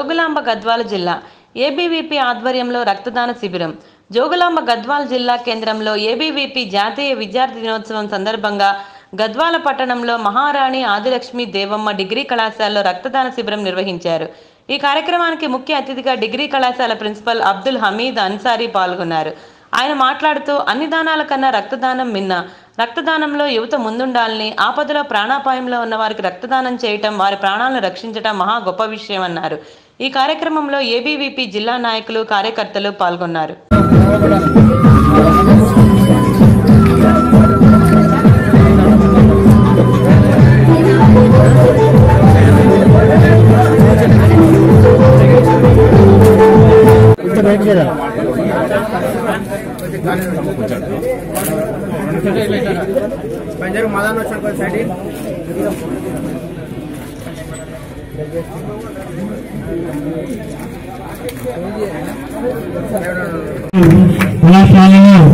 జోగులాంబ గద్వాల జిల్లా ఏబీవీపీ ఆధ్వర్యంలో రక్తదాన శిబిరం జోగులాంబ గద్వాల జిల్లా కేంద్రంలో ఏబీవీపీ జాతీయ విద్యార్థి దినోత్సవం సందర్భంగా గద్వాల పట్టణంలో మహారాణి ఆదిలక్ష్మి దేవమ్మ డిగ్రీ కళాశాలలో రక్తదాన శిబిరం నిర్వహించారు ఈ కార్యక్రమానికి ముఖ్య అతిథిగా డిగ్రీ కళాశాల ప్రిన్సిపల్ అబ్దుల్ హమీద్ అన్సారీ పాల్గొన్నారు ఆయన మాట్లాడుతూ అన్ని దానాల కన్నా రక్తదానం మిన్న రక్తదానంలో యువత ముందుండాలని ఆపదలో ప్రాణాపాయంలో ఉన్న వారికి రక్తదానం చేయటం వారి ప్రాణాలను రక్షించటం మహా గొప్ప విషయం అన్నారు ఈ కార్యక్రమంలో ఏబీవీపీ జిల్లా నాయకులు కార్యకర్తలు పాల్గొన్నారు కొంచెం బయట కదా पंजर मादा नो छोड़ साइड కళాశాలలో